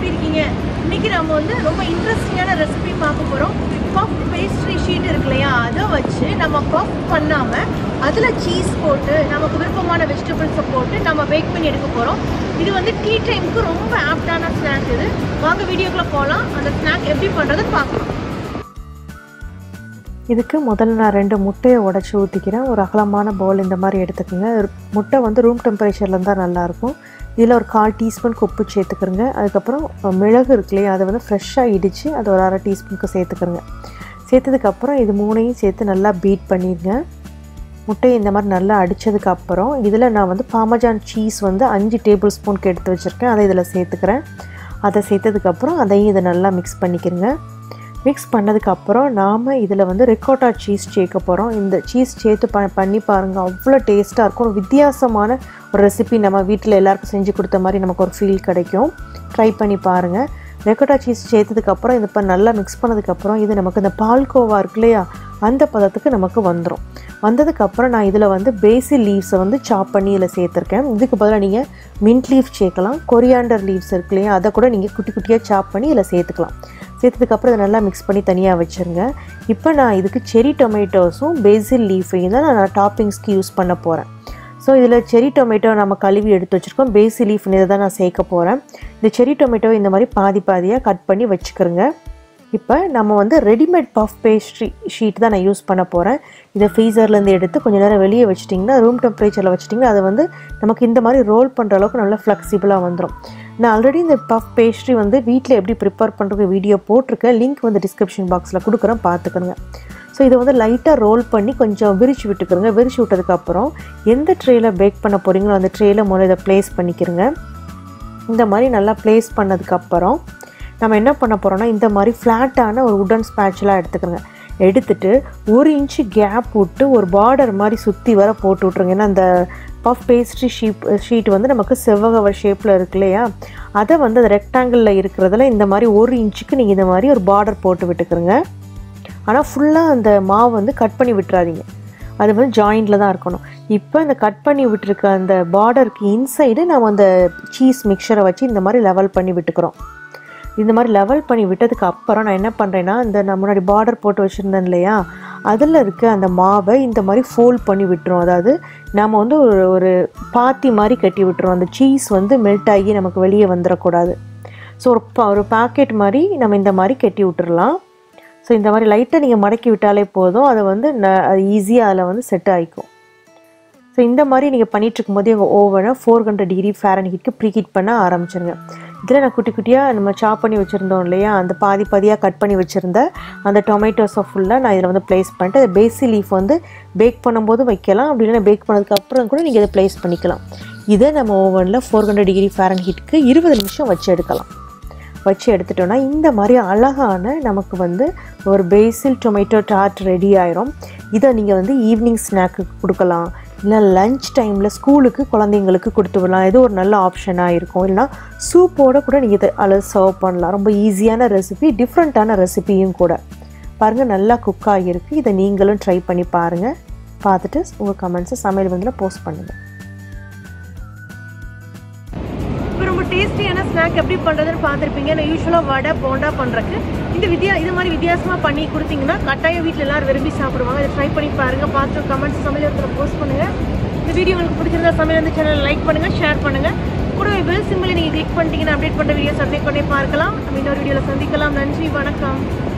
இருக்கீங்க இன்னைக்கு நம்ம வந்து ரொம்ப இன்ட்ரெஸ்டிங்கான ரெசிபி பார்க்க போகிறோம் பஃப் பேஸ்ட்ரி ஷீட் இருக்கு இல்லையா அதை வச்சு நம்ம பஃப் பண்ணாமல் அதில் சீஸ் போட்டு நமக்கு விருப்பமான வெஜிடபிள்ஸை போட்டு நம்ம பேக் பண்ணி எடுக்க போகிறோம் இது வந்து டீ டைமுக்கு ரொம்ப ஆப்டான ஸ்நாக் இது வாங்க வீடியோக்குள்ளே போகலாம் அந்த ஸ்நாக் எப்படி பண்ணுறதுன்னு பார்க்கலாம் இதுக்கு முதல்ல நான் ரெண்டு முட்டையை உடச்சி ஊற்றிக்கிறேன் ஒரு அகலமான பவுல் இந்த மாதிரி எடுத்துக்கோங்க ஒரு முட்டை வந்து ரூம் டெம்பரேச்சரில் இருந்தால் நல்லாயிருக்கும் இதில் ஒரு கால் டீஸ்பூன் உப்பு சேர்த்துக்கிறங்க அதுக்கப்புறம் மிளகு இருக்கு இல்லையா அதை வந்து ஃப்ரெஷ்ஷாக இடித்து அதை ஒரு அரை டீஸ்பூனுக்கு சேர்த்துக்கிறங்க சேர்த்ததுக்கப்புறம் இது மூணையும் சேர்த்து நல்லா பீட் பண்ணிடுங்க முட்டையை இந்த மாதிரி நல்லா அடித்ததுக்கப்புறம் இதில் நான் வந்து பாமஜான் சீஸ் வந்து அஞ்சு டேபிள் ஸ்பூனுக்கு எடுத்து வச்சுருக்கேன் அதை இதில் சேர்த்துக்கிறேன் அதை சேர்த்ததுக்கப்புறம் அதையும் இதை நல்லா மிக்ஸ் பண்ணிக்கிறங்க மிக்ஸ் பண்ணதுக்கப்புறம் நாம் இதில் வந்து ரிக்கோட்டா சீஸ் சேர்க்க போகிறோம் இந்த சீஸ் சேர்த்து ப பண்ணி பாருங்கள் அவ்வளோ டேஸ்ட்டாக இருக்கும் ஒரு வித்தியாசமான ஒரு ரெசிபி நம்ம வீட்டில் எல்லாருக்கும் செஞ்சு கொடுத்த மாதிரி நமக்கு ஒரு ஃபீல் கிடைக்கும் ட்ரை பண்ணி பாருங்கள் ரெக்கோட்டா சீஸ் சேர்த்ததுக்கப்புறம் இது இப்போ நல்லா மிக்ஸ் பண்ணதுக்கப்புறம் இது நமக்கு இந்த பால்கோவா இருக்கு இல்லையா அந்த பதத்துக்கு நமக்கு வந்துடும் வந்ததுக்கப்புறம் நான் இதில் வந்து பேசில் லீவ்ஸை வந்து சாப் பண்ணி இதில் சேர்த்துருக்கேன் இதுக்கு பதிலாக நீங்கள் மின்ட் லீஃப் சேர்க்கலாம் கொரியாண்டர் லீவ்ஸ் இருக்கு இல்லையா அதை கூட நீங்கள் குட்டி குட்டியாக சாப் பண்ணி இதில் சேர்த்துக்கலாம் சேர்த்ததுக்கப்புறம் இதை நல்லா மிக்ஸ் பண்ணி தனியாக வச்சுருங்க இப்போ நான் இதுக்கு செரி டொமேட்டோஸும் பேசில் லீஃபையும் தான் நான் டாப்பிங்ஸ்க்கு யூஸ் பண்ண போகிறேன் ஸோ இதில் செரி டொமேட்டோ நம்ம கழுவி எடுத்து வச்சுருக்கோம் பேசி லீஃப் இதை தான் நான் சேர்க்க போகிறேன் இந்த செரி டொமேட்டோ இந்த மாதிரி பாதி பாதியாக கட் பண்ணி வச்சுக்கிறோங்க இப்போ நம்ம வந்து ரெடிமேட் பஃப் பேஸ்ட்ரி ஷீட் தான் நான் யூஸ் பண்ண போகிறேன் இதை ஃப்ரீசர்லேருந்து எடுத்து கொஞ்சம் நேரம் வெளியே வச்சிட்டிங்கன்னா ரூம் டெம்பரேச்சரில் வச்சிட்டிங்கன்னா அது வந்து நமக்கு இந்த மாதிரி ரோல் பண்ணுற அளவுக்கு நல்லா ஃப்ளெக்சிபிளாக வந்துடும் நான் ஆல்ரெடி இந்த பஃப் பேஸ்ட்ரி வந்து வீட்டில் எப்படி ப்ரிப்பேர் பண்ணுறது வீடியோ போட்டிருக்கேன் லிங்க் வந்து டிஸ்கிரிப்ஷன் பாக்ஸில் கொடுக்குறேன் பார்த்துக்கோங்க ஸோ இதை வந்து லைட்டாக ரோல் பண்ணி கொஞ்சம் விரிச்சு விட்டுக்கிறோங்க விரிச்சு விட்டதுக்கப்புறம் எந்த ட்ரேயில் பேக் பண்ண போகிறீங்களோ அந்த ட்ரேயில் முதல்ல இதை ப்ளேஸ் பண்ணிக்கிறோங்க இந்த மாதிரி நல்லா ப்ளேஸ் பண்ணதுக்கப்புறம் நம்ம என்ன பண்ண போகிறோம்னா இந்த மாதிரி ஃப்ளாட்டான ஒரு உடன் ஸ்பேட்சலாக எடுத்துக்கிறோங்க எடுத்துட்டு ஒரு இன்ச்சு கேப் விட்டு ஒரு பார்டர் மாதிரி சுற்றி வர போட்டு விட்ருங்க ஏன்னா அந்த பஃப் பேஸ்ட்ரி ஷீப் ஷீட் வந்து நமக்கு செவ்வகவ ஷேப்பில் இருக்கு இல்லையா அதை வந்து அந்த ரெக்டாங்கிளில் இருக்கிறதுல இந்த மாதிரி ஒரு இன்ச்சுக்கு நீங்கள் இந்த மாதிரி ஒரு பார்டர் போட்டு விட்டுக்கிறோங்க ஆனால் ஃபுல்லாக அந்த மாவு வந்து கட் பண்ணி விட்டுறாதீங்க அது வந்து ஜாயிண்டில் தான் இருக்கணும் இப்போ இந்த கட் பண்ணி விட்டுருக்க அந்த பார்டருக்கு இன்சைடு நம்ம அந்த சீஸ் மிக்சரை வச்சு இந்த மாதிரி லெவல் பண்ணி விட்டுக்கிறோம் இந்த மாதிரி லெவல் பண்ணி விட்டதுக்கு அப்புறம் நான் என்ன பண்ணுறேன்னா இந்த நான் முன்னாடி பார்டர் போட்டு வச்சுருந்தேன் இல்லையா அதில் இருக்க அந்த மாவை இந்த மாதிரி ஃபோல்ட் பண்ணி விட்டுரும் அதாவது நம்ம வந்து ஒரு ஒரு பாத்தி மாதிரி கட்டி விட்டுரும் அந்த சீஸ் வந்து மெல்ட் ஆகி நமக்கு வெளியே வந்துடக்கூடாது ஸோ ஒரு பா ஒரு பாக்கெட் மாதிரி நம்ம இந்த மாதிரி கட்டி விட்டுறலாம் ஸோ இந்த மாதிரி லைட்டாக நீங்கள் மடக்கி விட்டாலே போதும் அதை வந்து ந அது ஈஸியாக அதில் வந்து செட் ஆகிக்கும் ஸோ இந்த மாதிரி நீங்கள் பண்ணிகிட்ருக்கும் போது எங்கள் ஓவனை ஃபோர் ஹண்ட்ரட் டிகிரி ஃபேரன் ஹீட்க்கு ப்ரீ ஹீட் பண்ண ஆரம்பிச்சிருங்க இதில் நான் குட்டி குட்டியாக நம்ம சாப் பண்ணி வச்சுருந்தோம் இல்லையா அந்த பாதி பாதியாக கட் பண்ணி வச்சுருந்த அந்த டொமேட்டோஸை ஃபுல்லாக நான் இதில் வந்து ப்ளேஸ் பண்ணிட்டு அதை பேசி லீஃப் வந்து பேக் பண்ணும்போது வைக்கலாம் அப்படி இல்லைன்னா பேக் பண்ணதுக்கப்புறம் கூட நீங்கள் இதை ப்ளேஸ் பண்ணிக்கலாம் இதை நம்ம ஓவனில் ஃபோர் ஹண்ட்ரட் டிகிரி ஃபேரன் ஹீட்டுக்கு இருபது நிமிஷம் வச்சு எடுக்கலாம் வச்சு எடுத்துட்டோன்னா இந்த மாதிரி அழகான நமக்கு வந்து ஒரு பேசில் டொமேட்டோ டார்ட் ரெடி ஆயிரும் இதை நீங்கள் வந்து ஈவினிங் ஸ்நாக்கு கொடுக்கலாம் இல்லை லஞ்ச் டைமில் ஸ்கூலுக்கு குழந்தைங்களுக்கு கொடுத்து விடலாம் இது ஒரு நல்ல ஆப்ஷனாக இருக்கும் இல்லைனா சூப்போடு கூட நீங்கள் இதை அல்லது சர்வ் பண்ணலாம் ரொம்ப ஈஸியான ரெசிபி டிஃப்ரெண்ட்டான ரெசிபியும் கூட பாருங்கள் நல்லா குக் ஆகியிருக்கு இதை நீங்களும் ட்ரை பண்ணி பாருங்கள் பார்த்துட்டு உங்கள் கமெண்ட்ஸை சமையல் வந்து போஸ்ட் பண்ணுங்கள் இப்போ ரொம்ப டேஸ்டியான ஸ்நாக் எப்படி பண்ணுறதுன்னு பார்த்துருப்பீங்க நான் யூஸ்வலாக வடை போண்டா பண்ணுறக்கு இந்த வித்தியா இது மாதிரி வித்தியாசமாக பண்ணி கொடுத்தீங்கன்னா கட்டாயம் வீட்டில் எல்லாரும் விரும்பி சாப்பிடுவாங்க இதை ட்ரை பண்ணி பாருங்கள் பார்த்து கமெண்ட்ஸ் சமையலத்தில் போஸ்ட் பண்ணுங்கள் இந்த வீடியோ உங்களுக்கு பிடிச்சிருந்தா சமையல் இந்த சேனல் லைக் பண்ணுங்கள் ஷேர் பண்ணுங்கள் கூடவே பெல் சிம்பிளை நீங்கள் கிளிக் பண்ணிட்டீங்கன்னா அப்டேட் பண்ணுற வீடியோஸ் அப்டேட் பண்ணி பார்க்கலாம் நம்ம இன்னொரு வீடியோவில் சந்திக்கலாம் நன்றி வணக்கம்